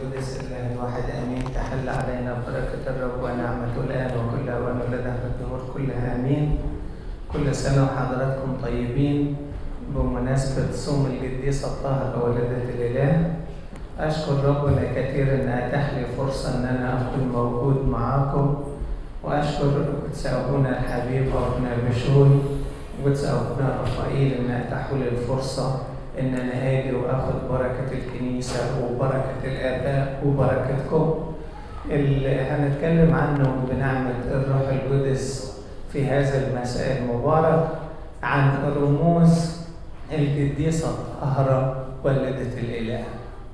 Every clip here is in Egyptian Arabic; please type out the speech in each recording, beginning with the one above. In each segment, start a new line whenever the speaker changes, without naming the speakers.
القدس الله الواحد امين تحل علينا بركه الرب ونعمته الان وكل اوان ولدها في الدهور كلها امين كل سنه وحضراتكم طيبين بمناسبه صوم القديسه الطاهره والده الاله اشكر ربنا كثير ان اتاح لي فرصه ان انا اكون موجود معاكم واشكر قدس ابونا الحبيب ابونا بشوي وقدس ابونا رفائيل ان اتاحوا لي الفرصه ان انا اجي واخد بركه الكنيسه وبركه الاباء وبركتكم اللي هنتكلم عنه بنعمه الروح القدس في هذا المساء المبارك عن رموز القديسه الطاهره والده الاله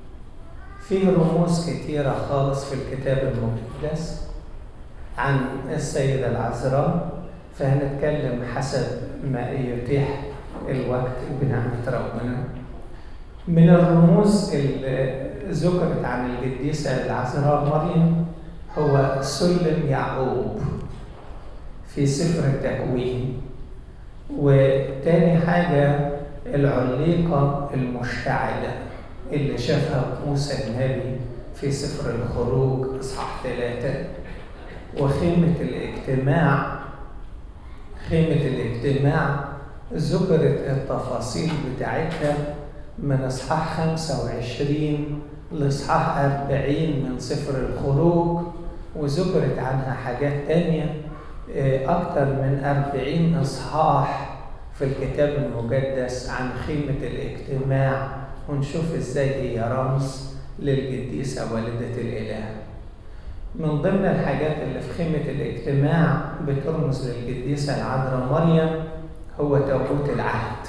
في رموز كتيرة خالص في الكتاب المقدس عن السيدة العذراء فهنتكلم حسب ما يتيح الوقت بنعمة ربنا من الرموز اللي ذكرت عن القديسة العذراء مريم هو سلم يعقوب في سفر التكوين وتاني حاجة العليقة المشتعلة اللي شافها موسى النبي في سفر الخروج إصحاح ثلاثة وخيمة الاجتماع خيمة الاجتماع ذكرت التفاصيل بتاعتها من إصحاح 25 لإصحاح 40 من سفر الخروج وذكرت عنها حاجات تانية أكتر من 40 إصحاح في الكتاب المقدس عن خيمة الاجتماع ونشوف ازاي هي رمز للقديسة والدة الإله من ضمن الحاجات اللي في خيمة الاجتماع بترمز للقديسة العذراء مريم هو تابوت العهد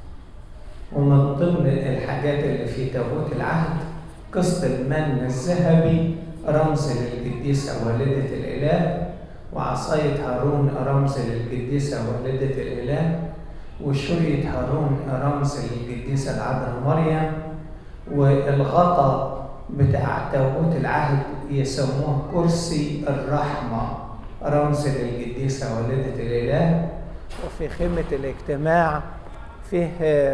ومن ضمن الحاجات اللي في تابوت العهد قسط المن الذهبي رمز للقديسة والدة الإله وعصاية هارون رمز للقديسة والدة الإله وشرية هارون رمز للقديسة العذراء مريم والغطا بتاع تابوت العهد يسموه كرسي الرحمة رمز للقديسة والدة الإله وفي خيمة الاجتماع فيه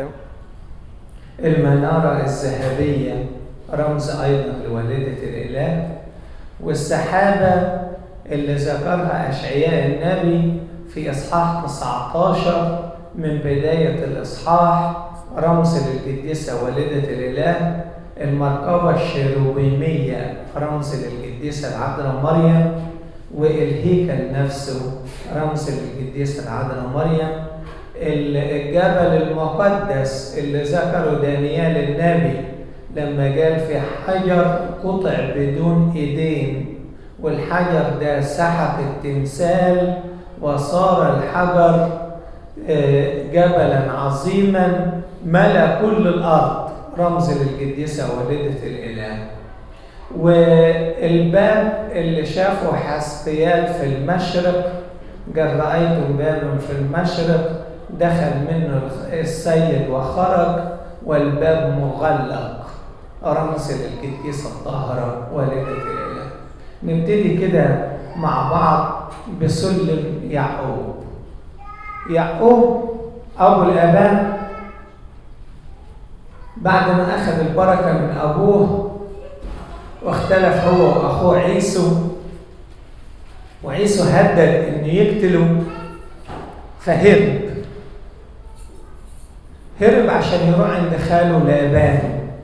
المنارة الذهبية رمز أيضا لوالدة الإله والسحابة اللي ذكرها أشعياء النبي في إصحاح 19 من بداية الإصحاح رمز للقديسة والدة الإله المركبة الشيروبيمية رمز للقديسة العذراء مريم والهيكل نفسه رمز للقديسة العذراء مريم الجبل المقدس اللي ذكره دانيال النبي لما قال في حجر قطع بدون ايدين والحجر ده سحق التمثال وصار الحجر جبلا عظيما ملا كل الارض رمز للقديسه والده الاله والباب اللي شافه حسقيال في المشرق قال رايتم بابا في المشرق دخل منه السيد وخرج والباب مغلق رمز للقديسه الطاهره والده الاله نبتدي كده مع بعض بسلم يعقوب يعقوب أبو الآباء بعد ما أخذ البركة من أبوه واختلف هو وأخوه عيسو وعيسو هدد إنه يقتله فهرب هرب عشان يروح عند خاله لابان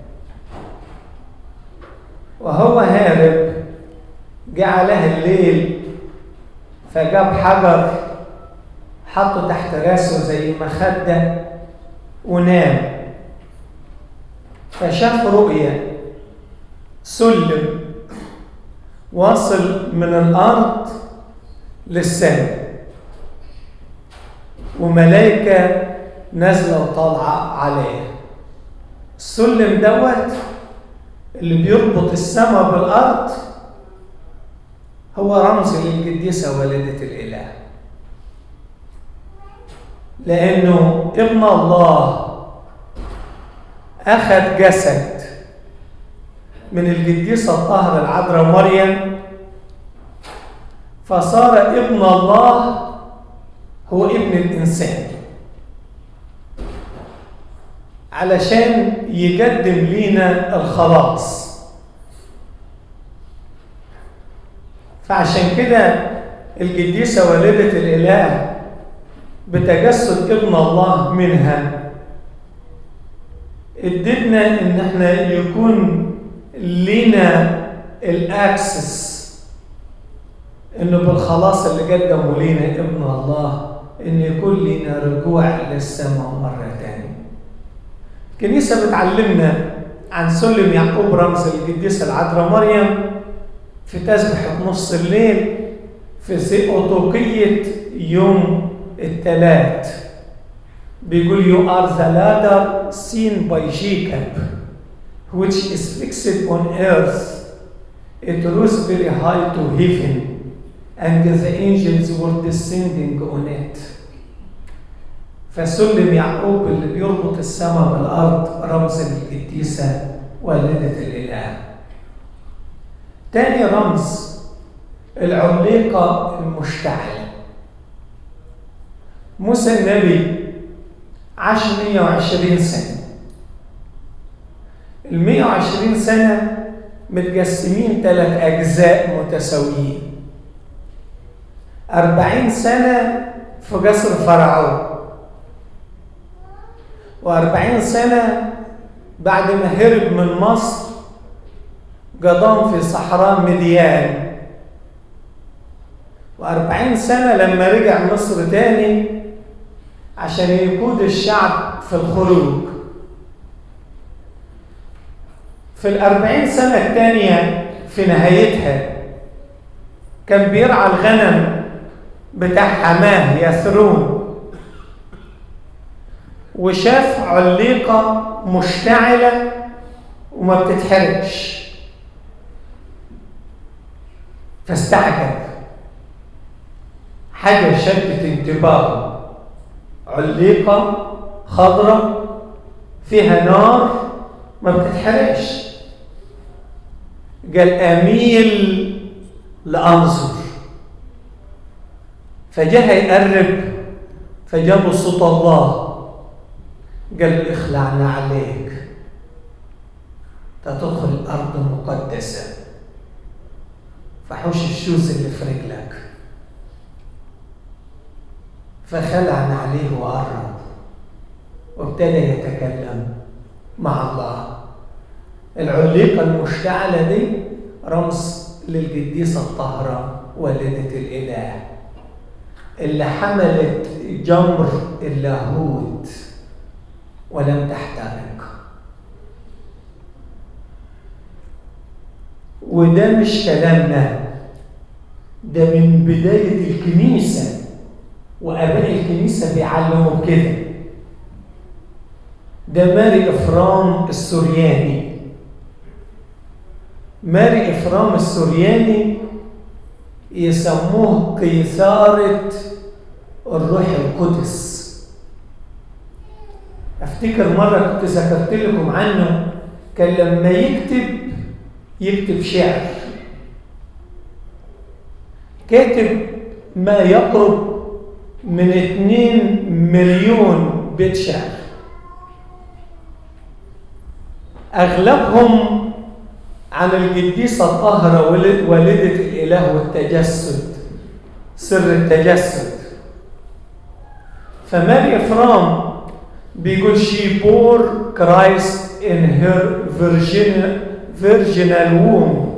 وهو هارب جه عليه الليل فجاب حجر حطه تحت راسه زي مخدة ونام فشاف رؤية سلم واصل من الأرض للسماء وملائكة نازلة وطالعة عليه السلم دوت اللي بيربط السماء بالأرض هو رمز للقديسة والدة الإله لأنه ابن الله أخذ جسد من القديسة الطاهرة العذراء مريم فصار ابن الله هو ابن الإنسان علشان يقدم لينا الخلاص فعشان كده القديسة والدة الإله بتجسد ابن الله منها ادتنا ان احنا يكون لينا الاكسس انه بالخلاص اللي قدمه لينا ابن الله ان يكون لينا رجوع للسماء مره ثانيه الكنيسه بتعلمنا عن سلم يعقوب رمز القديسه العذراء مريم في تسبحه نص الليل في سيئوتوقيه يوم الثلاث بيقول you are the ladder seen by Jacob which is fixed on earth it rose very high to heaven and the angels were descending on it فسلم يعقوب اللي بيربط السماء بالأرض رمز القديسة والدة الإله تاني رمز العليقة المشتعلة موسى النبي عاش 120 سنة ال 120 سنة متقسمين ثلاث أجزاء متساويين أربعين سنة في قصر فرعون وأربعين سنة بعد ما هرب من مصر قضاهم في صحراء مديان وأربعين سنة لما رجع مصر تاني عشان يقود الشعب في الخروج في الأربعين سنة الثانية في نهايتها كان بيرعى الغنم بتاع حماه يثرون وشاف عليقة مشتعلة وما بتتحرقش فاستعجب حاجة شدت انتباهه عليقة خضراء فيها نار ما بتتحرقش قال أميل لأنظر فجاء يقرب فجابوا صوت الله قال له اخلعنا عليك تدخل الأرض المقدسة فحوش الشوز اللي في رجلك فخلعنا عليه وقرب وابتدى يتكلم مع الله العليقة المشتعلة دي رمز للقديسة الطاهرة والدة الإله اللي حملت جمر اللاهوت ولم تحترق وده مش كلامنا ده من بداية الكنيسة وآباء الكنيسة بيعلموا بكده ده ماري إفرام السورياني ماري إفرام السورياني يسموه قيثارة الروح القدس افتكر مرة كنت ذكرت لكم عنه كان لما يكتب يكتب شعر كاتب ما يقرب من 2 مليون بيت شعر أغلبهم عن القديسة الطاهرة والدة الإله والتجسد سر التجسد فماري فرام بيقول she bore Christ in her virginal, virginal womb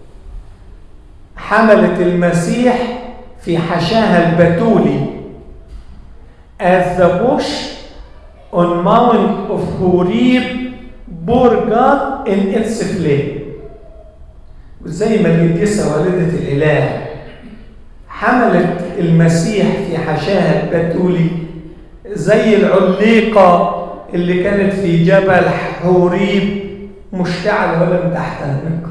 حملت المسيح في حشاها البتولي as the bush on Mount of Horeb bore God in its flame وزي ما القديسة والدة الإله حملت المسيح في حشاها البتولي زي العليقة اللي كانت في جبل حوريب مشتعل ولم تحترق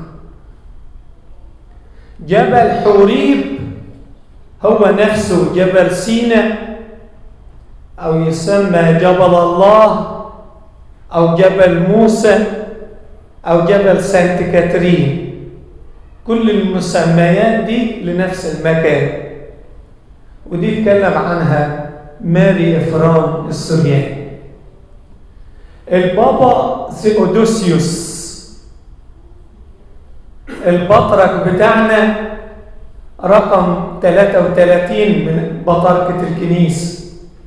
جبل حوريب هو نفسه جبل سيناء أو يسمى جبل الله أو جبل موسى أو جبل سانت كاترين كل المسميات دي لنفس المكان ودي اتكلم عنها ماري إفرام السورياني البابا ثيودوسيوس البطرك بتاعنا رقم 33 من بطاركة الكنيسة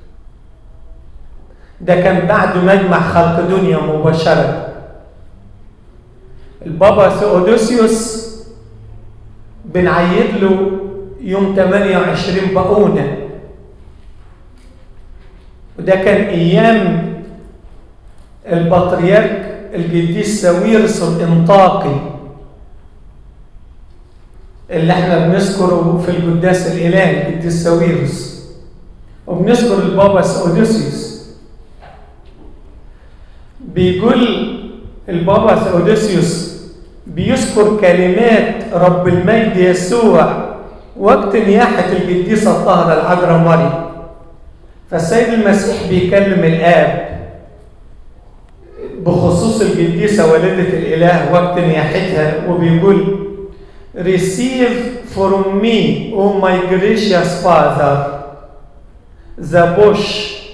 ده كان بعد مجمع خلق دنيا مباشرة البابا ثيودوسيوس بنعيد له يوم 28 بقونة وده كان أيام البطريرك القديس ساويرس الإنطاقي اللي احنا بنذكره في القداس الإلهي القديس ساويرس وبنذكر البابا ساودوسيوس بيقول البابا ساودوسيوس بيذكر كلمات رب المجد يسوع وقت نياحة القديسة الطاهرة العذراء مريم فالسيد المسيح بيكلم الآب بخصوص القديسة والدة الإله وقت نياحتها وبيقول Receive from me, O my gracious Father, the bush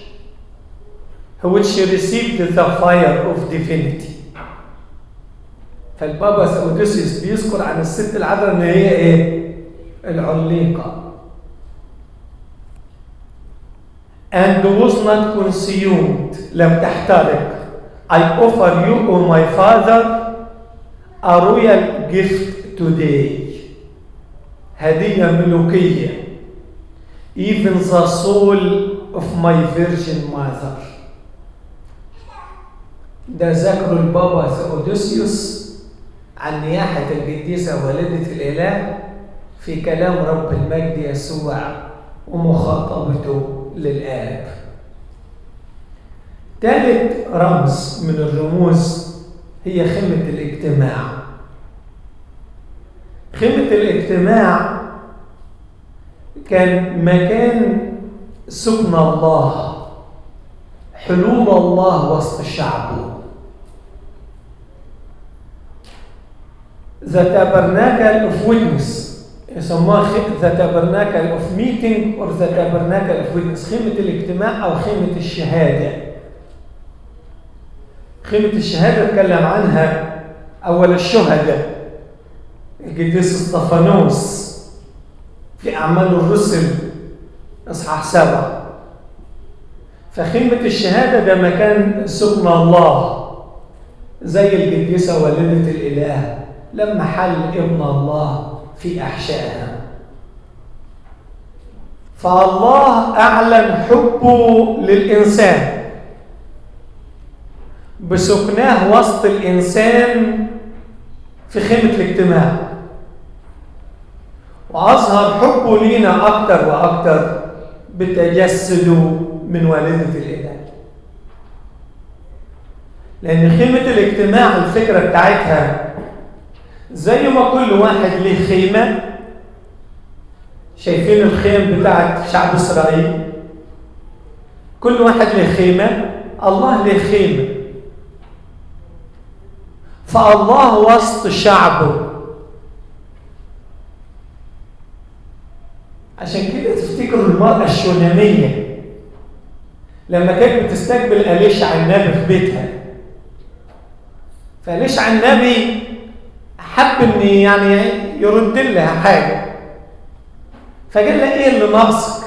which received the fire of divinity. فالبابا ساودوسيوس بيذكر عن الست العذراء ان هي ايه؟ العليقه. And was not consumed لم تحترق. I offer you, O my father, a royal gift today. هدية ملوكية. Even the soul of my virgin mother. ده ذكر البابا ثيودوسيوس عن نياحة القديسة والدة الإله في كلام رب المجد يسوع ومخاطبته للآب ثالث رمز من الرموز هي خيمة الاجتماع خيمة الاجتماع كان مكان سكن الله حلول الله وسط شعبه the tabernacle of witness يسموها the tabernacle of meeting or the tabernacle of witness خيمة الاجتماع أو خيمة الشهادة خيمة الشهادة اتكلم عنها أول الشهداء القديس اسطفانوس في أعمال الرسل إصحاح سبعة فخيمة الشهادة ده مكان سكن الله زي القديسة والدة الإله لما حل ابن الله في أحشائها فالله أعلن حبه للإنسان بسكناه وسط الإنسان في خيمة الاجتماع وأظهر حبه لينا أكتر وأكتر بتجسده من والدة الإله لأن خيمة الاجتماع الفكرة بتاعتها زي ما كل واحد ليه خيمة شايفين الخيم بتاعت شعب إسرائيل كل واحد له خيمة الله له خيمة فالله وسط شعبه عشان كده تفتكروا المرأة الشونامية لما كانت بتستقبل أليشع النبي في بيتها فأليشع النبي حب ان يعني يرد لها حاجه فقال لها ايه اللي ناقصك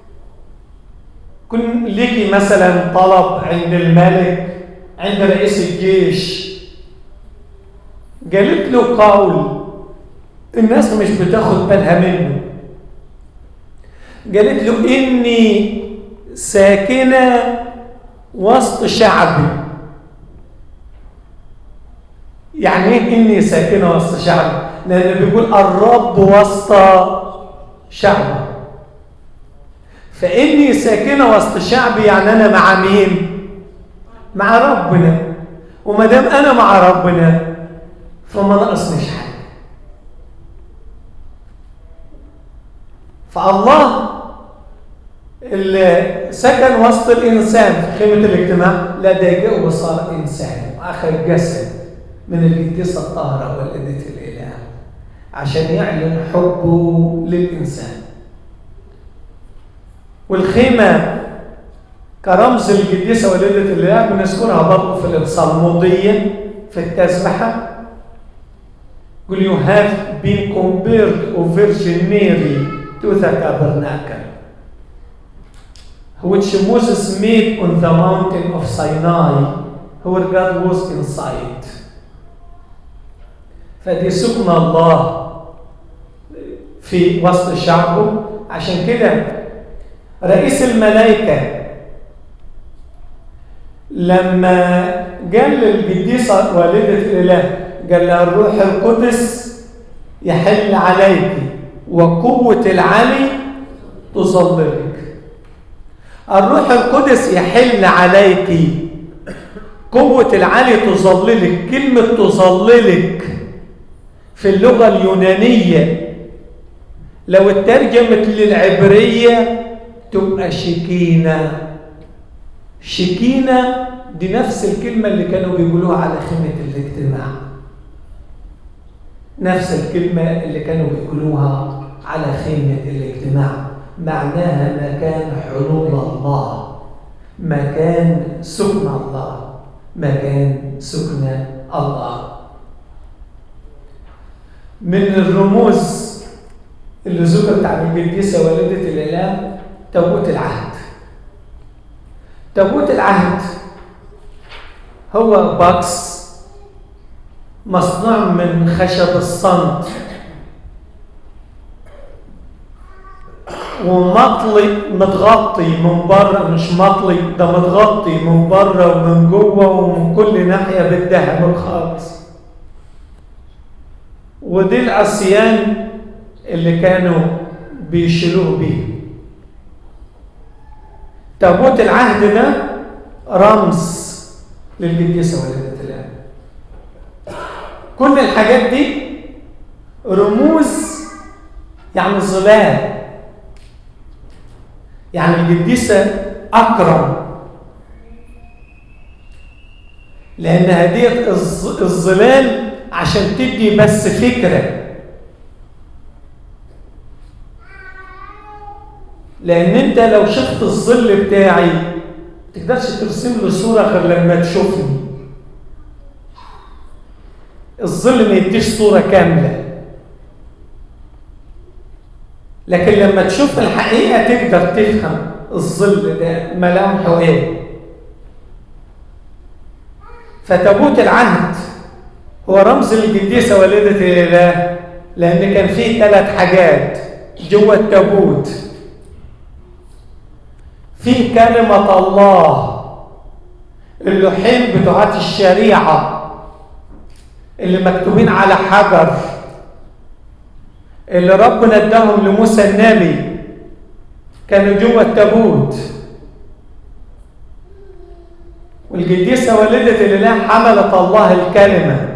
كن ليكي مثلا طلب عند الملك عند رئيس الجيش قالت له قول الناس مش بتاخد بالها منه قالت له اني ساكنه وسط شعبي يعني ايه اني ساكنه وسط شعبي لان بيقول الرب وسط شعبه فاني ساكنه وسط شعبي يعني انا مع مين مع ربنا وما دام انا مع ربنا فما ناقصنيش حاجه فالله اللي سكن وسط الانسان في خيمه الاجتماع لا ده جاء وصار انسان واخذ جسد من القديسة الطاهرة والدة الإله عشان يعلن حبه للإنسان والخيمة كرمز القديسة والدة الإله بنذكرها برضه في الصلمودية في التسبحة يقول you have been compared of Virgin Mary to the tabernacle which Moses made on the mountain of Sinai where God was inside فدي سكن الله في وسط شعبه عشان كده رئيس الملائكة لما قال للقديسة والدة الإله قال لها الروح القدس يحل عليك وقوة العلي تظللك الروح القدس يحل عليك قوة العلي تظللك كلمة تظللك في اللغة اليونانية لو اترجمت للعبرية تبقى شكينة شكينة دي نفس الكلمة اللي كانوا بيقولوها على خيمة الاجتماع نفس الكلمة اللي كانوا بيقولوها على خيمة الاجتماع معناها مكان حلول الله مكان سكن الله مكان سكن الله من الرموز اللي ذكرت عن القديسة والدة الإله تابوت العهد تابوت العهد هو باكس مصنوع من خشب الصمت ومطلي متغطي من بره مش مطلي ده متغطي من بره ومن جوه ومن كل ناحيه بالذهب الخالص ودي العصيان اللي كانوا بيشيلوه بيه تابوت العهد ده رمز للقديسه والدة الله كل الحاجات دي رموز يعني ظلال يعني القديسه اكرم لان هديه الظلال عشان تدي بس فكره لان انت لو شفت الظل بتاعي تقدرش ترسم له صوره غير لما تشوفني الظل ما يديش صوره كامله لكن لما تشوف الحقيقه تقدر تفهم الظل ده ملامحه ايه فتابوت العهد هو رمز القديسه والده الاله لان كان فيه ثلاث حاجات جوه التابوت في كلمة الله اللوحين بتوعات الشريعة اللي مكتوبين على حجر اللي ربنا اداهم لموسى النبي كانوا جوه التابوت والقديسة والدة الإله حملت الله الكلمة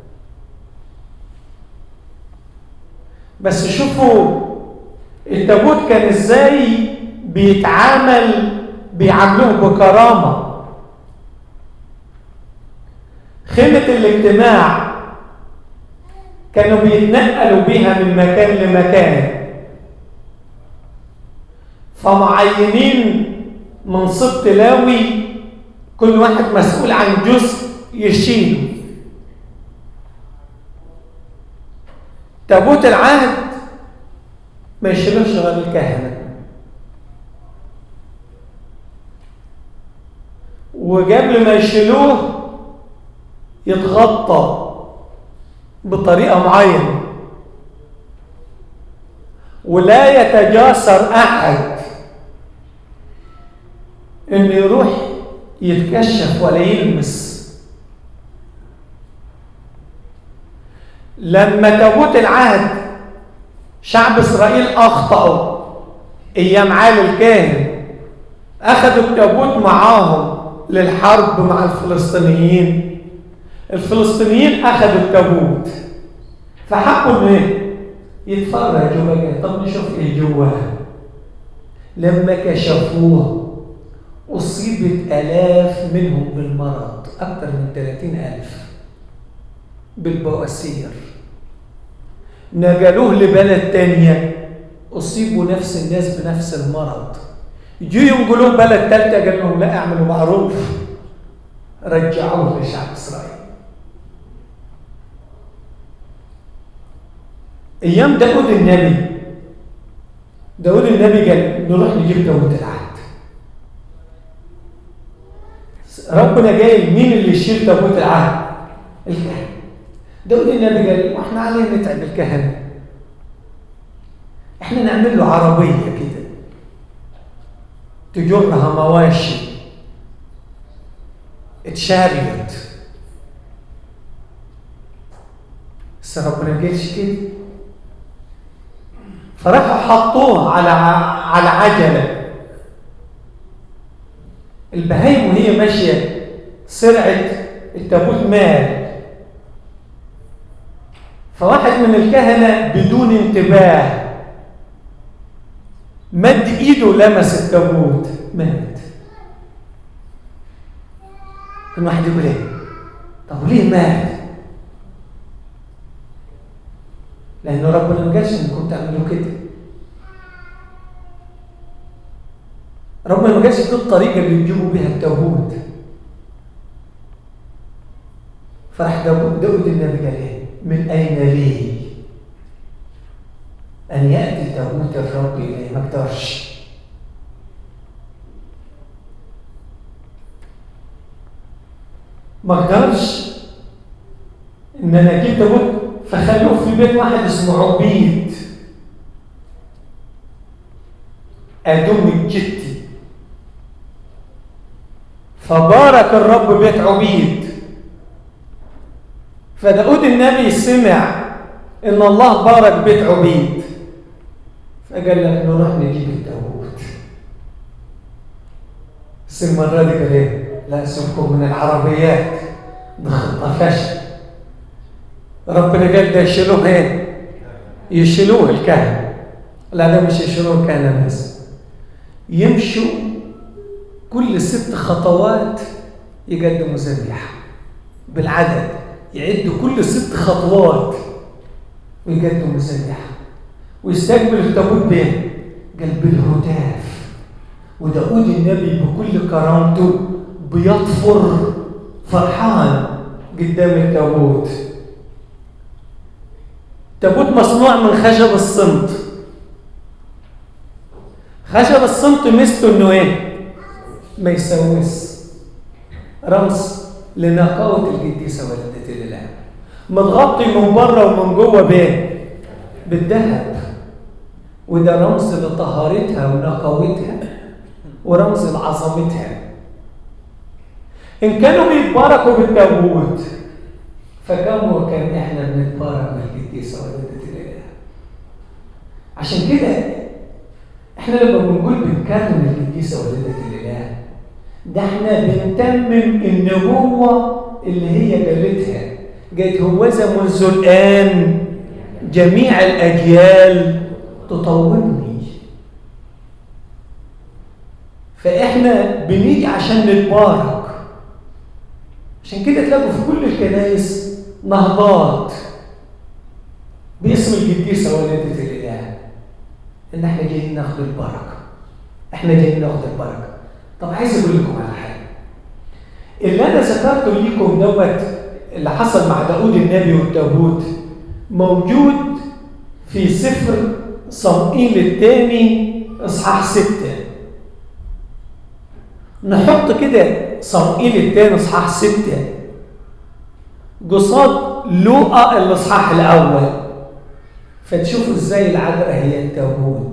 بس شوفوا التابوت كان ازاي بيتعامل بيعاملوه بكرامة خيمة الاجتماع كانوا بيتنقلوا بيها من مكان لمكان فمعينين منصب تلاوي كل واحد مسؤول عن جزء يشيله تابوت العهد ما يشيلوش غير الكهنه وقبل ما يشيلوه يتغطى بطريقة معينة ولا يتجاسر أحد إنه يروح يتكشف ولا يلمس لما تابوت العهد شعب إسرائيل أخطأوا أيام عالي الكاهن أخذوا التابوت معاهم للحرب مع الفلسطينيين الفلسطينيين اخذوا التابوت فحبوا انه يتفرجوا بقى طب نشوف ايه جواه لما كشفوه أصيبت آلاف منهم بالمرض أكثر من 30 ألف بالبواسير نقلوه لبلد تانية أصيبوا نفس الناس بنفس المرض يجوا ينقلوه بلد ثالثه قال لهم لا اعملوا معروف رجعوه لشعب اسرائيل ايام داود النبي داود النبي قال نروح نجيب تابوت العهد ربنا جاي مين اللي يشيل تابوت العهد الكهنه داود النبي قال واحنا علينا نتعب الكهنه احنا نعمل له عربيه كده تجرها مواشي اتشاريت بس ربنا ما قالش كده فراحوا حطوه على على عجله البهايم وهي ماشيه سرعه التابوت مال فواحد من الكهنه بدون انتباه مد ايده لمس التابوت مات كان واحد يقول ايه طب ليه مات لأن ربنا ما قالش إنكم تعملوا كده. ربنا ما قالش دي الطريقة اللي يجيبوا بها التابوت. فراح داود داود النبي قال إيه؟ من أين لي أن يأتي تابوت الرب إلي ما أقدرش. ما أقدرش إن أنا أجيب تابوت فخلوه في بيت واحد اسمه عبيد أدم الجتي فبارك الرب بيت عبيد فداود النبي سمع ان الله بارك بيت عبيد فقال لك نروح نجيب التابوت بس المره دي قال ايه لا سيبكم من العربيات ده خطه فشل ربنا قال ده يشيلوه ايه؟ يشيلوه الكهنة لا ده مش يشيلوه الكهنة بس يمشوا كل ست خطوات يقدموا ذبيحة بالعدد يعدوا كل ست خطوات ويقدموا ذبيحة ويستقبل التابوت بين قلب الهتاف وداود النبي بكل كرامته بيطفر فرحان قدام التابوت تابوت مصنوع من خشب الصمت خشب الصمت ميزته انه ايه ما يسوس رمز لنقاوة القديسة والدة الإله متغطي من بره ومن جوه بايه بالذهب وده رمز لطهارتها ونقاوتها ورمز لعظمتها إن كانوا بيتباركوا بالتابوت فكم وكم احنا بنتبارك بالقديسه والدة الاله عشان كده احنا لما بنقول بنكرم القديسه والدة الاله ده احنا بنتمم النبوه اللي هي قالتها قالت هوذا منذ الان جميع الاجيال تطولني فاحنا بنيجي عشان نتبارك عشان كده تلاقوا في كل الكنائس نهضات باسم القديسة والدة الإله إن إحنا جايين ناخد البركة إحنا جايين ناخد البركة طب عايز أقول لكم على حاجة اللي أنا ذكرته ليكم دوت اللي حصل مع داود النبي والتابوت موجود في سفر صموئيل الثاني إصحاح ستة نحط كده صموئيل الثاني إصحاح ستة قصاد لوقا الاصحاح الاول فتشوفوا ازاي العذراء هي التابوت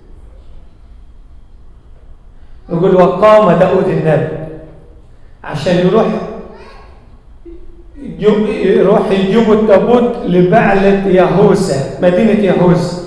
يقول وقام داود النبي عشان يروح يروح يجيبوا التابوت لبعلة يهوسا مدينة يهوسا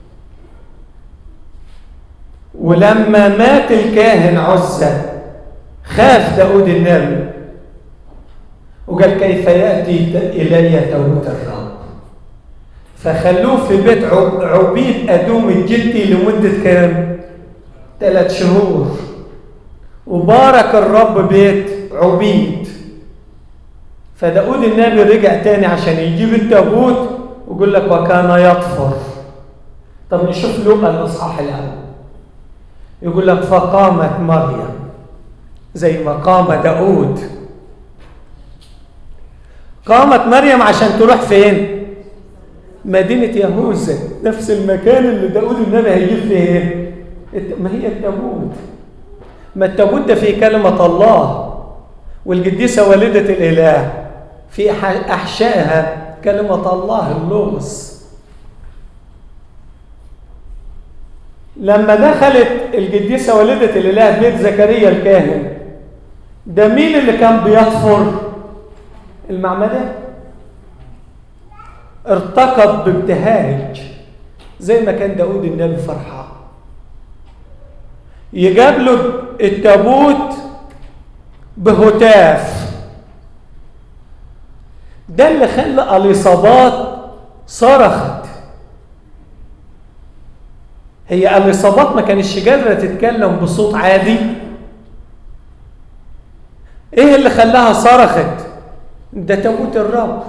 ولما مات الكاهن عزة خاف داود النبي وقال كيف يأتي إلي تابوت الرب فخلوه في بيت عبيد أدوم الجدي لمدة كام؟ ثلاث شهور وبارك الرب بيت عبيد فداود النبي رجع تاني عشان يجيب التابوت ويقول لك وكان يطفر طب نشوف لوقا الاصحاح الاول يقول لك فقامت مريم زي ما قام داود قامت مريم عشان تروح فين مدينة يهوذا نفس المكان اللي داود النبي هيجيب فيه ايه؟ ما هي التابوت ما التابوت ده فيه كلمة الله والقديسة والدة الإله في أحشائها كلمة الله اللغز لما دخلت القديسة والدة الإله بيت زكريا الكاهن ده مين اللي كان بيطفر المعمدة ارتقب بابتهاج زي ما كان داود النبي فرحان يجاب له التابوت بهتاف ده اللي خلى اليصابات صرخت هي اليصابات ما كانتش قادره تتكلم بصوت عادي ايه اللي خلاها صرخت ده تابوت الرب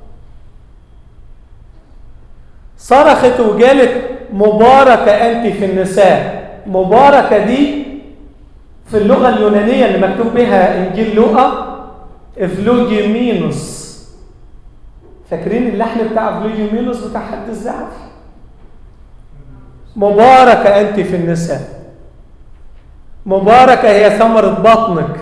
صرخت وقالت مباركه انت في النساء مباركه دي في اللغه اليونانيه اللي مكتوب بها انجيل لوقا افلوجيمينوس فاكرين اللحن بتاع افلوجيمينوس بتاع حد الزعف مباركه انت في النساء مباركه هي ثمره بطنك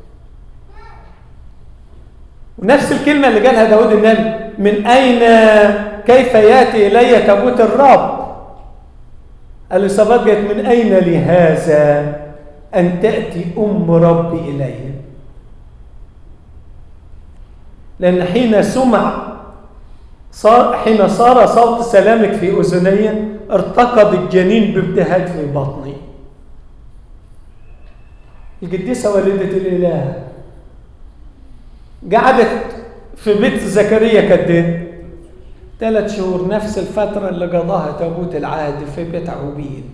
ونفس الكلمة اللي قالها داود النبي من أين كيف يأتي إلي تابوت الرب الإصابات جت من أين لهذا أن تأتي أم ربي إلي لأن حين سمع صار حين صار صوت سلامك في أذني ارتقد الجنين بابتهاج في بطني القديسة والدة الإله قعدت في بيت زكريا قد ايه؟ ثلاث شهور نفس الفترة اللي قضاها تابوت العهد في بيت عبيد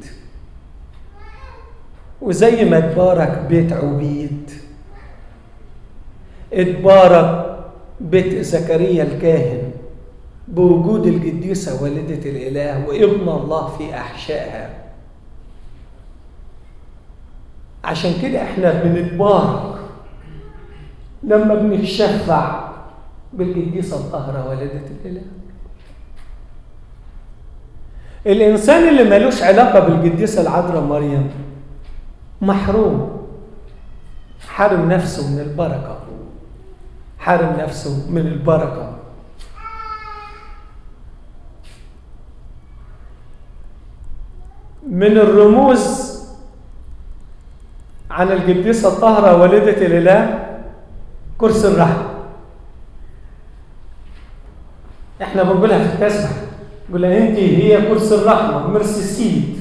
وزي ما تبارك بيت عبيد اتبارك بيت زكريا الكاهن بوجود القديسة والدة الإله وابن الله في أحشائها عشان كده احنا بنتبارك لما بنتشفع بالقديسة الطاهرة والدة الإله الإنسان اللي ملوش علاقة بالقديسة العذراء مريم محروم حارم نفسه من البركة حارم نفسه من البركة من الرموز عن القديسة الطاهرة والدة الإله كرسي الرحمة احنا بنقولها في التسبح نقول انت هي كرسي الرحمة مرسي سيد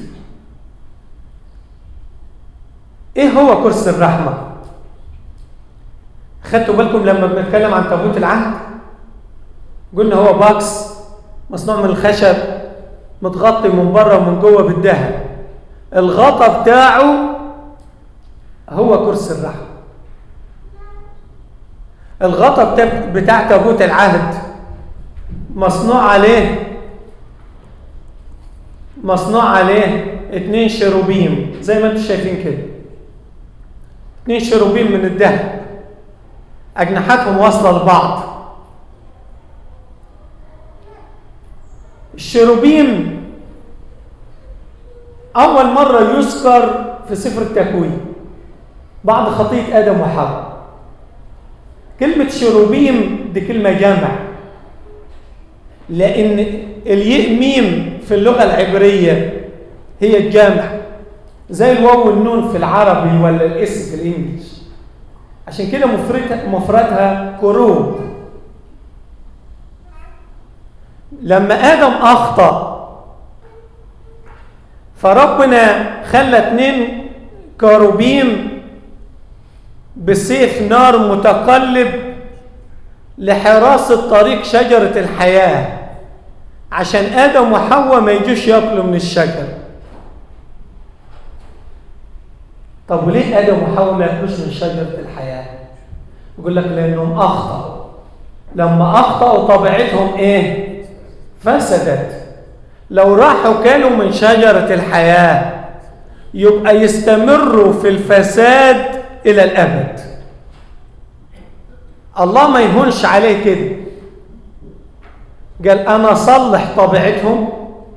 ايه هو كرسي الرحمة خدتوا بالكم لما بنتكلم عن تابوت العهد قلنا هو باكس مصنوع من الخشب متغطي من بره ومن جوه بالذهب الغطا بتاعه هو كرسي الرحمه الغطا بتاع تابوت العهد مصنوع عليه مصنوع عليه اتنين شروبيم زي ما انتم شايفين كده اتنين شروبيم من الذهب اجنحتهم واصله لبعض الشروبيم اول مره يذكر في سفر التكوين بعد خطيه ادم وحواء كلمة شروبيم دي كلمة جامع لأن الياء ميم في اللغة العبرية هي الجامع زي الواو والنون في العربي ولا الاس في الانجليش عشان كده مفردها مفردها كروب لما ادم اخطا فربنا خلى اتنين كروبيم بسيف نار متقلب لحراسة طريق شجرة الحياة عشان آدم وحواء ما يجوش ياكلوا من الشجر طب وليه آدم وحواء ما ياكلوش من شجرة الحياة؟ يقول لك لأنهم أخطأوا لما أخطأوا طبيعتهم إيه؟ فسدت لو راحوا كانوا من شجرة الحياة يبقى يستمروا في الفساد إلى الأبد الله ما يهونش عليه كده قال أنا أصلح طبيعتهم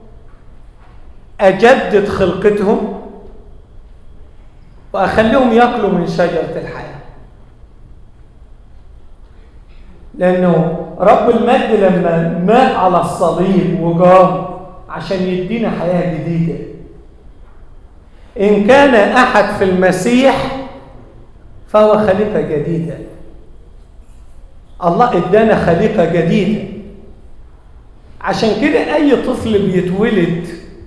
أجدد خلقتهم وأخليهم يأكلوا من شجرة الحياة لأنه رب المجد لما مات على الصليب وقام عشان يدينا حياة جديدة إن كان أحد في المسيح فهو خليقة جديدة الله ادانا خليقة جديدة عشان كده أي طفل بيتولد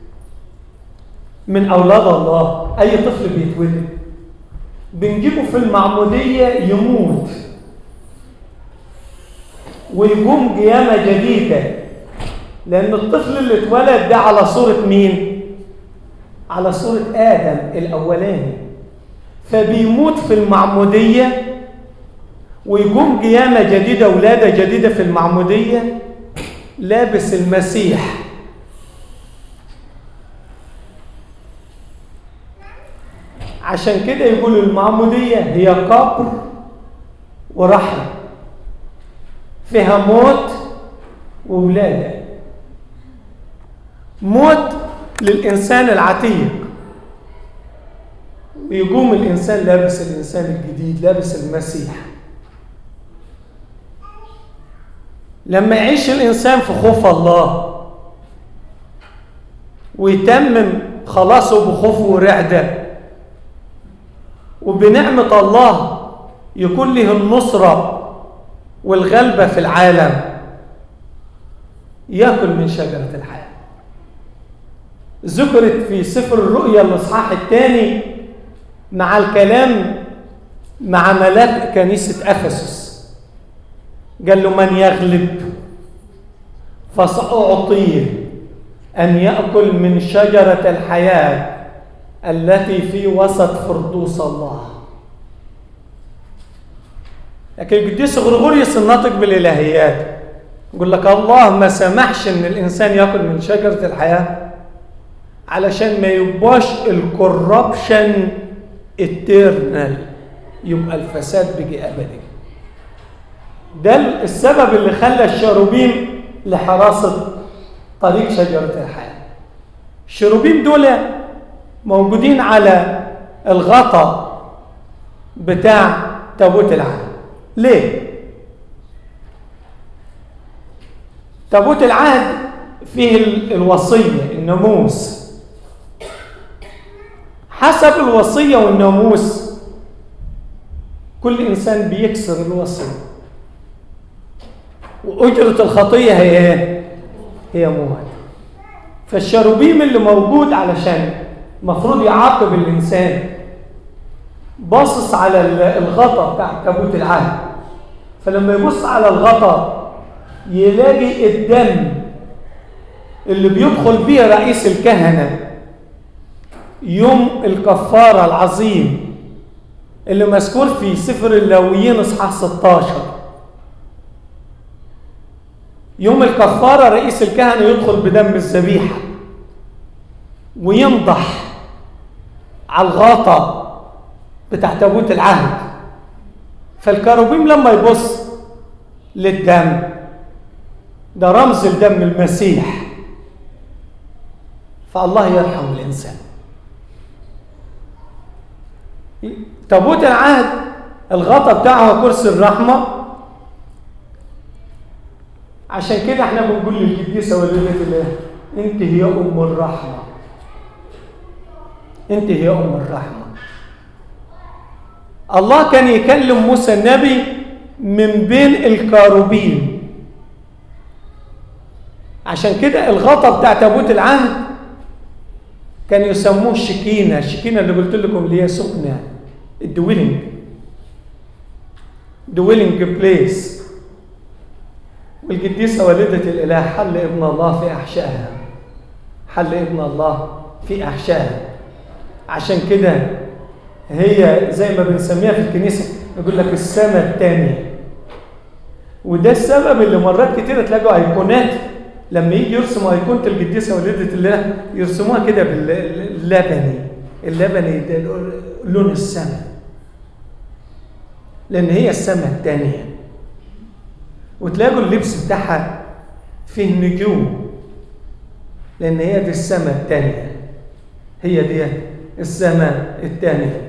من أولاد الله أي طفل بيتولد بنجيبه في المعمودية يموت ويقوم قيامة جديدة لأن الطفل اللي اتولد ده على صورة مين؟ على صورة آدم الأولاني فبيموت في المعمودية ويقوم قيامة جديدة ولادة جديدة في المعمودية لابس المسيح عشان كده يقول المعمودية هي قبر ورحمة فيها موت وولادة موت للإنسان العتيق ويقوم الإنسان لابس الإنسان الجديد لابس المسيح لما يعيش الإنسان في خوف الله ويتمم خلاصه بخوف ورعدة وبنعمة الله يكون له النصرة والغلبة في العالم يأكل من شجرة الحياة ذكرت في سفر الرؤيا الإصحاح الثاني مع الكلام مع ملاك كنيسة أفسس قال له من يغلب فسأعطيه أن يأكل من شجرة الحياة التي في وسط فردوس الله لكن القديس غرغوريوس الناطق بالإلهيات يقول لك الله ما سمحش ان الانسان ياكل من شجره الحياه علشان ما يبقاش الكوربشن التيرنال يبقى الفساد بيجي ابدي ده السبب اللي خلى الشاروبيم لحراسه طريق شجره الحياه الشاروبيم دول موجودين على الغطاء بتاع تابوت العهد ليه تابوت العهد فيه الوصية الناموس حسب الوصية والناموس كل إنسان بيكسر الوصية وأجرة الخطية هي هي موت فالشروبيم اللي موجود علشان المفروض يعاقب الإنسان باصص على الغطا بتاع تابوت العهد فلما يبص على الغطا يلاقي الدم اللي بيدخل بيه رئيس الكهنة يوم الكفارة العظيم اللي مذكور في سفر اللاويين اصحاح 16 يوم الكفارة رئيس الكهنة يدخل بدم الذبيحة وينضح على الغاطة بتاع تابوت العهد فالكروبيم لما يبص للدم ده رمز لدم المسيح فالله يرحم الإنسان تابوت العهد الغطا بتاعه كرسي الرحمة عشان كده احنا بنقول للقديسة وليلة الله انت هي أم الرحمة انت هي أم الرحمة الله كان يكلم موسى النبي من بين الكاروبين عشان كده الغطا بتاع تابوت العهد كان يسموه الشكينة الشكينة اللي قلت لكم اللي هي سكنة الدويلنج دويلنج بليس والقديسة والدة الإله حل ابن الله في أحشائها حل ابن الله في أحشائها عشان كده هي زي ما بنسميها في الكنيسة يقول لك السماء الثانية وده السبب اللي مرات كتيرة تلاقوا أيقونات لما يجي يرسموا أيقونة القديسة والدة الله يرسموها كده باللبني اللبني ده لون السماء لأن هي السماء الثانية وتلاقوا اللبس بتاعها فيه نجوم لأن هي دي السماء الثانية هي دي السماء الثانية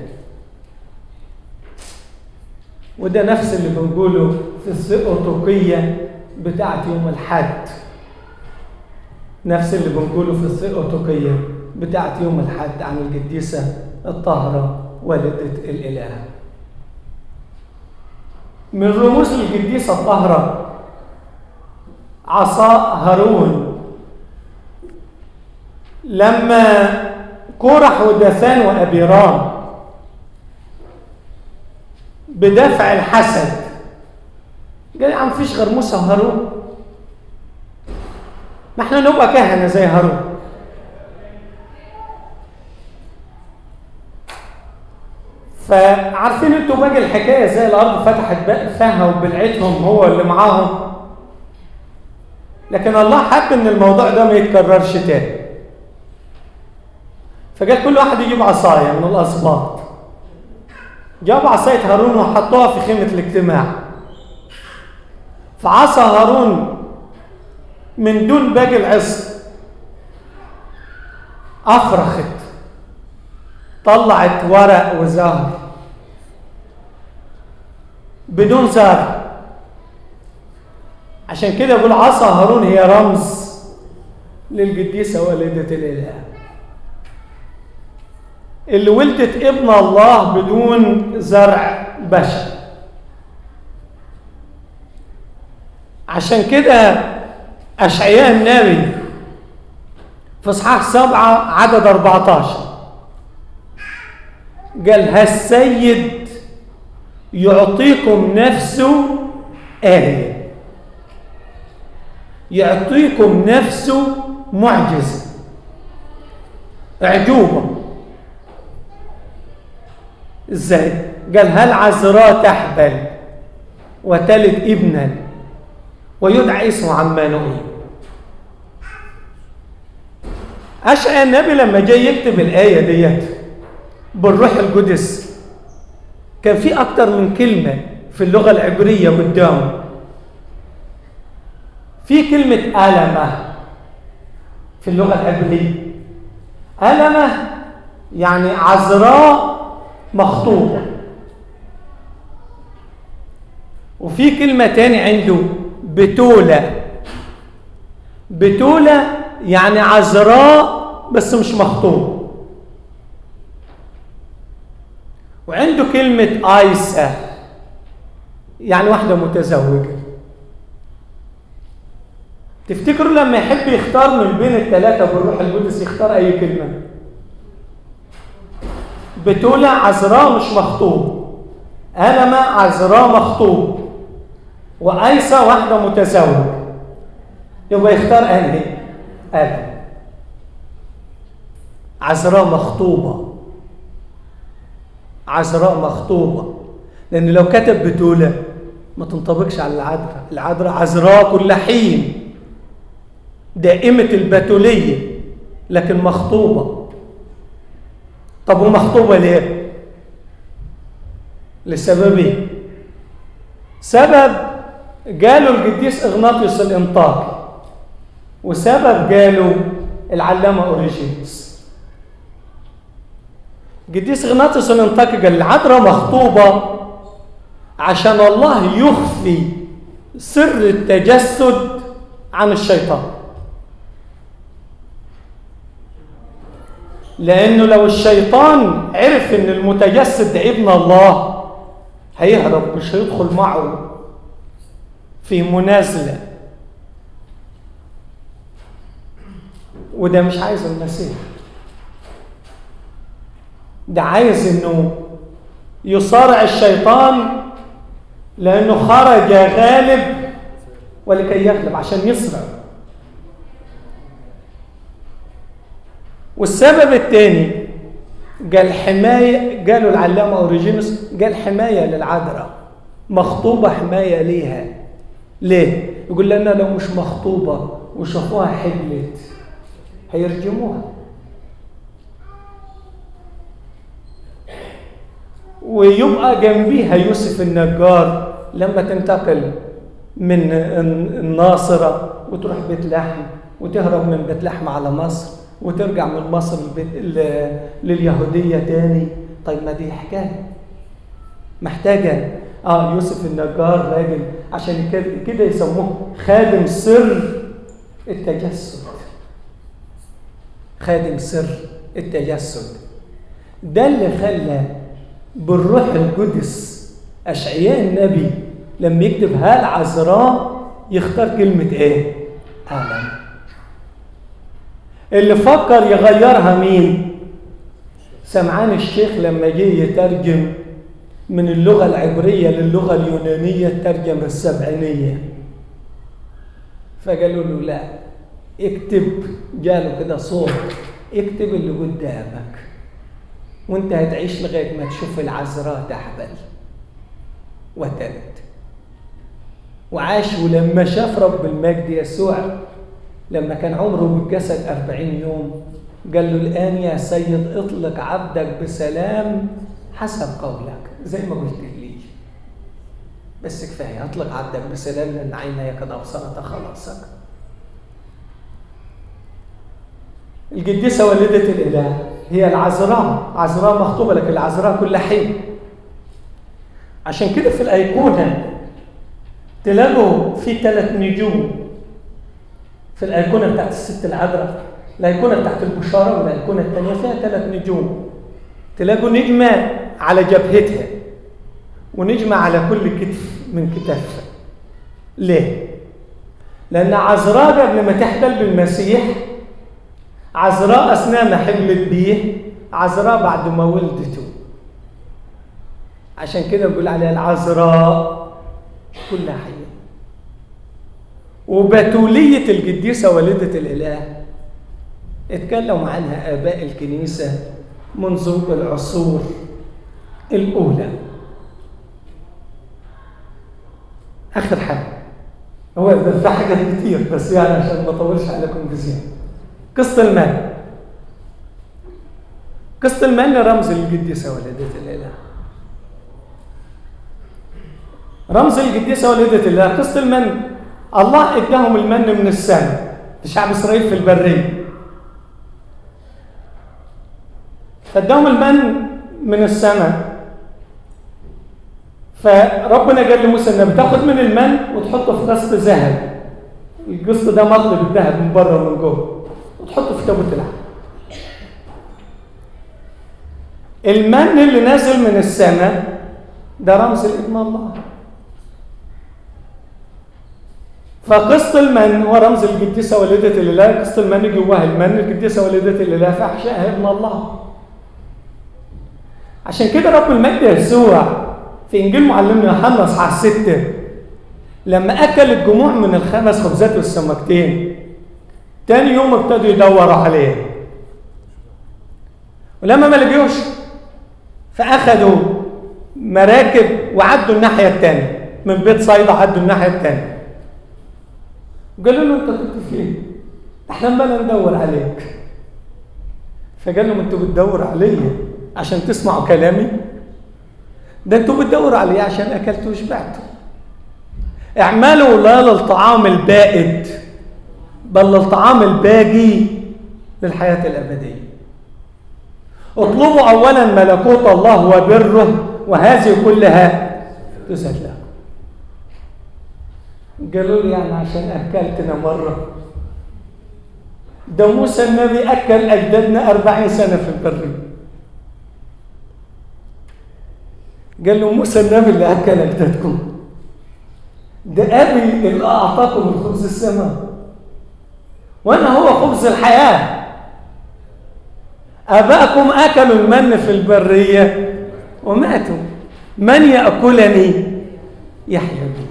وده نفس اللي بنقوله في الثيوتوقية بتاعت يوم الحد نفس اللي بنقوله في الثيوتوقية بتاعت يوم الحد عن القديسة الطاهرة والدة الإله من رموز القديسة الطاهرة عصا هارون لما كورح ودثان وأبيرام بدفع الحسد قال يا عم فيش غير موسى وهارون ما احنا نبقى كهنة زي هارون فعارفين انتوا باقي الحكايه زي الارض فتحت فيها وبلعتهم هو اللي معاهم لكن الله حب ان الموضوع ده ما يتكررش تاني فقال كل واحد يجيب عصايه من الاسباط جاب عصايه هارون وحطوها في خيمه الاجتماع فعصا هارون من دون باقي العصر افرخت طلعت ورق وزهر بدون زرع عشان كده يقول عصا هارون هي رمز للقديسة والدة الإله اللي ولدت ابن الله بدون زرع بشر عشان كده أشعياء النبي في إصحاح سبعة عدد 14 قال هالسيد يعطيكم نفسه آية يعطيكم نفسه معجزة عجوبة ازاي قال هل عذراء تحبل وتلد ابنا ويدعى اسمه عمانوئيل أشعى النبي لما جاي يكتب الآية ديت بالروح القدس كان في أكتر من كلمة في اللغة العبرية قدامه في كلمة ألمة في اللغة العبرية ألمة يعني عذراء مخطوبة وفي كلمة تاني عنده بتولة بتولة يعني عذراء بس مش مخطوبة وعنده كلمة آيسة يعني واحدة متزوجة تفتكروا لما يحب يختار من بين الثلاثة بالروح القدس يختار أي كلمة بتولى عذراء مش مخطوب ألمة عذراء مخطوب وأيسة واحدة متزوج يبقى يختار أنهي ألم عذراء مخطوبة عذراء مخطوبة لأن لو كتب بتولة ما تنطبقش على العذراء العذراء عذراء كل حين دائمة البتولية لكن مخطوبة طب ومخطوبة ليه؟ لسببين سبب قالوا القديس إغناطيوس الإنطاكي وسبب قالوا العلامة أوريجينوس قديس إغناطيوس الإنطاكي قال العذراء مخطوبة عشان الله يخفي سر التجسد عن الشيطان لأنه لو الشيطان عرف أن المتجسد ده ابن الله هيهرب مش هيدخل معه في منازلة وده مش عايز المسيح ده عايز انه يصارع الشيطان لانه خرج غالب ولكي يغلب عشان يصرع والسبب الثاني قال حماية قالوا العلامة أوريجينوس قال حماية للعذراء مخطوبة حماية ليها ليه؟ يقول لنا لو مش مخطوبة وشافوها حبلت هيرجموها ويبقى جنبيها يوسف النجار لما تنتقل من الناصرة وتروح بيت لحم وتهرب من بيت لحم على مصر وترجع من مصر لبيت ل- لليهودية تاني طيب ما دي حكاية محتاجة اه يوسف النجار راجل عشان كده- كده يسموه خادم سر التجسد خادم سر التجسد ده اللي خلى بالروح القدس أشعياء النبي لما يكتب هال عذراء يختار كلمة إيه؟ أعلم اللي فكر يغيرها مين؟ سمعان الشيخ لما جه يترجم من اللغة العبرية للغة اليونانية ترجم السبعينية فقالوا له لا اكتب جاله كده صوت اكتب اللي قدامك وانت هتعيش لغايه ما تشوف العذراء تحبل وتلد وعاش ولما شاف رب المجد يسوع لما كان عمره بالجسد أربعين يوم قال له الآن يا سيد اطلق عبدك بسلام حسب قولك زي ما قلت لي بس كفاية اطلق عبدك بسلام لأن عيني قد أبصرت خلاصك القديسة والدة الإله هي العذراء عذراء مخطوبة لك العذراء كل حين عشان كده في الأيقونة تلاقوا في ثلاث نجوم في الأيقونة بتاعت الست العذراء الأيقونة بتاعت البشارة والأيقونة الثانية فيها ثلاث نجوم تلاقوا نجمة على جبهتها ونجمة على كل كتف من كتافها ليه؟ لأن عذراء قبل ما تحبل بالمسيح عذراء أثناء ما حملت بيه عذراء بعد ما ولدته عشان كده بقول عليها العذراء كل حي وبتولية القديسة والدة الإله اتكلموا عنها آباء الكنيسة منذ العصور الأولى آخر حاجة هو ده في حاجات كتير بس يعني عشان ما اطولش عليكم بزيادة قصة المن قصة المن رمز القديسة والدة الإله رمز القديسة والدة الله قصة المن الله اداهم المن من السماء لشعب إسرائيل في البرية فاداهم المن من السماء فربنا قال لموسى انك بتاخد من المن وتحطه في قسط ذهب القسط ده مطلب الذهب من بره ومن جوه وتحطه في تابوت العهد المن اللي نازل من السماء ده رمز لابن الله فقسط المن هو رمز القديسة والدة الإله قسط المن جواها المن القديسة والدة الإله فأحشائها ابن الله عشان كده رب المجد يسوع في إنجيل معلمنا يوحنا أصحاح ستة لما أكل الجموع من الخمس خبزات والسمكتين تاني يوم ابتدوا يدوروا عليه ولما ما لقيوش فأخذوا مراكب وعدوا الناحية التانية من بيت صيدا عدوا الناحية التانية قالوا له انت كنت فين؟ احنا عمالنا ندور عليك فقال لهم انتوا بتدوروا عليا عشان تسمعوا كلامي ده انتوا بتدوروا عليا عشان اكلتوا وشبعتوا اعملوا لا للطعام البائد بل للطعام الباقي للحياة الأبدية اطلبوا أولا ملكوت الله وبره وهذه كلها تزاد لكم قالوا لي يعني عشان أكلتنا مرة ده موسى النبي أكل أجدادنا أربعين سنة في البرية قال له موسى النبي اللي أكل أجدادكم ده أبي اللي أعطاكم الخبز السماء وأنا هو خبز الحياة أباكم أكلوا المن في البرية وماتوا من يأكلني يحيى بي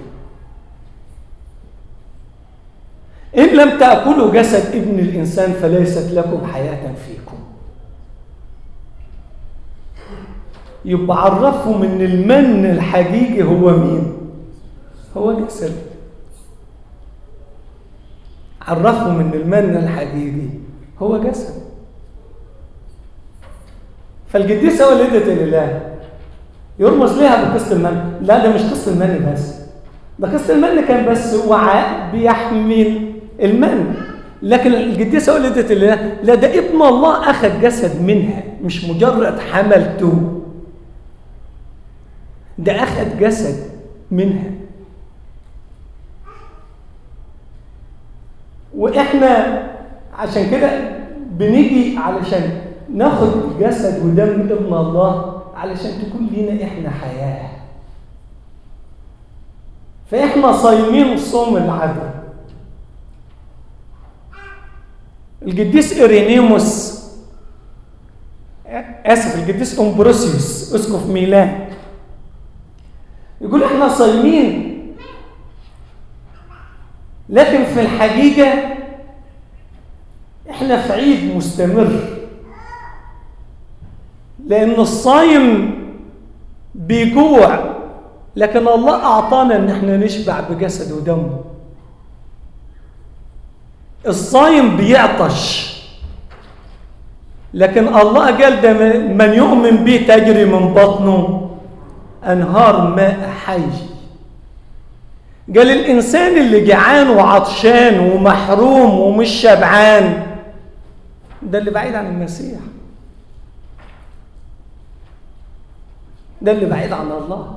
إن لم تأكلوا جسد ابن الإنسان فليست لكم حياة فيكم يبقى عرفهم ان المن الحقيقي هو مين هو جسد عرفهم ان المن الحقيقي هو جسد فالقديسة والدة الإله يرمز لها بقصة المن لا ده مش قصة المن بس ده قصة المن كان بس وعاء بيحمل المن لكن القديسة والدة الله لا ده ابن الله أخذ جسد منها مش مجرد حملته ده أخذ جسد منها وإحنا عشان كده بنيجي علشان ناخد جسد ودم ابن الله علشان تكون لينا إحنا حياة فإحنا صايمين صوم العدل القديس إيرينيموس آسف القديس أمبروسيوس أسقف ميلان يقول إحنا صايمين لكن في الحقيقة إحنا في عيد مستمر لأن الصايم بيجوع لكن الله أعطانا إن إحنا نشبع بجسد ودمه الصايم بيعطش لكن الله قال ده من يؤمن به تجري من بطنه انهار ماء حي قال الانسان اللي جعان وعطشان ومحروم ومش شبعان ده اللي بعيد عن المسيح ده اللي بعيد عن الله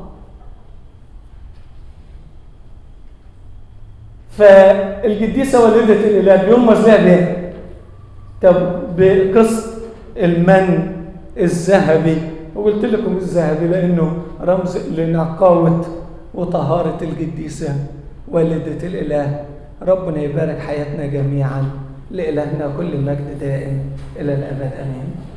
فالقديسة والدة الإله بيرمز لها بإيه؟ طب بقسط المن الذهبي وقلت لكم الذهبي لأنه رمز لنقاوة وطهارة القديسة والدة الإله ربنا يبارك حياتنا جميعا لإلهنا كل مجد دائم إلى الأبد آمين